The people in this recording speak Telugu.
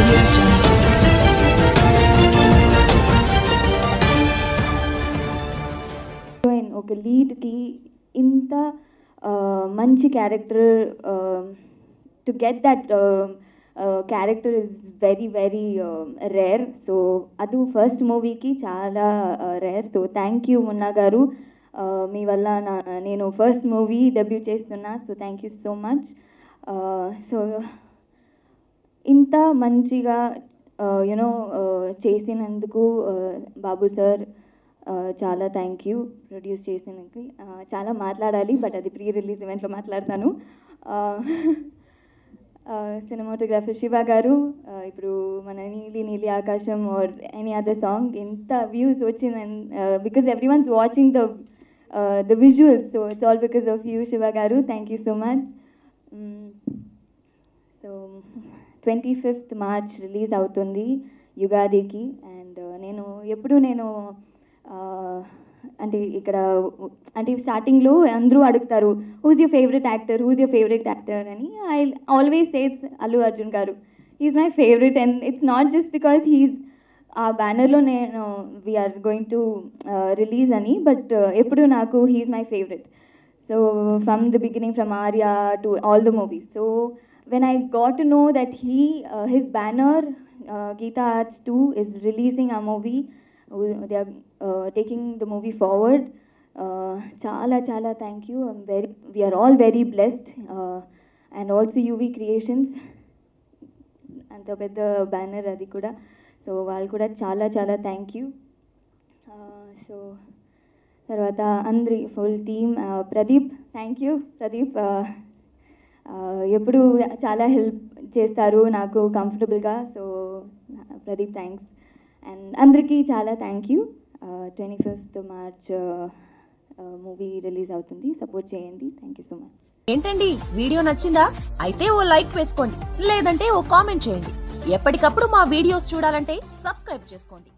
audio jungle. హీరోయిన్ ఒక లీడ్కి ఇంత ఆ, మంచి character to get that character is very very rare so అది ఫస్ట్ మూవీకి చాలా rare so thank you Munna garu ఆ, మీ వల్ల నా నేను ఫస్ట్ మూవీ డెబ్యూ చేస్తున్నా so thank you so much so ఇంత మంచిగా యునో చేసినందుకు uh, బాబు సార్ చాలా థ్యాంక్ యూ ప్రొడ్యూస్ చేసినందుకు Uh, చాలా మాట్లాడాలి బట్ అది ప్రీ రిలీజ్ ఈవెంట్లో మాట్లాడతాను సినిమాటోగ్రాఫర్ శివ గారు uh, ఇప్పుడు మన Neeli Neeli Aakasam or any other song ఎంత వ్యూస్ వచ్చిందని because everyone's watching the the visuals so it's all because of you Shiva garu thank you so much so twenty fifth March release అవుతుంది యుగాదికి అండ్ నేను ఎప్పుడు నేను ఆ, అంటే ఇక్కడ అంటే స్టార్టింగ్లో అందరూ అడుగుతారు who's your favourite actor who's your favourite actor అని I always says Allu Arjun garu is my favourite and it's not just because he's ఆ బ్యానర్లో నేను వీఆర్ గోయింగ్ టు రిలీజ్ అని బట్ ఎప్పుడు నాకు he's my favourite so from the beginning from arya to all the movies so when i got to know that he uh, his banner uh, geeta arts 2 is releasing a movie uh, they are uh, taking the movie forward uh, chala chala thank you i'm very we are all very blessed uh, and also uv creations అంత పెద్ద బ్యానర్ అది కూడా సో వాళ్ళు కూడా చాలా చాలా థ్యాంక్ యూ సో తర్వాత అందరి full team Pradeep thank you Pradeep ఆ, ఆ, ఎప్పుడు చాలా హెల్ప్ చేస్తారు నాకు కంఫర్టబుల్గా సో ప్రదీప్ థ్యాంక్స్ అండ్ అందరికీ చాలా thank you twenty fifth March movie release అవుతుంది సపోర్ట్ చేయండి థ్యాంక్ యూ సో మచ్ ఏంటండి వీడియో నచ్చిందా అయితే ఓ లైక్ వేసుకోండి లేదంటే ఓ కామెంట్ చేయండి ఎప్పటికప్పుడు మా వీడియోస్ చూడాలంటే సబ్స్క్రైబ్ చేసుకోండి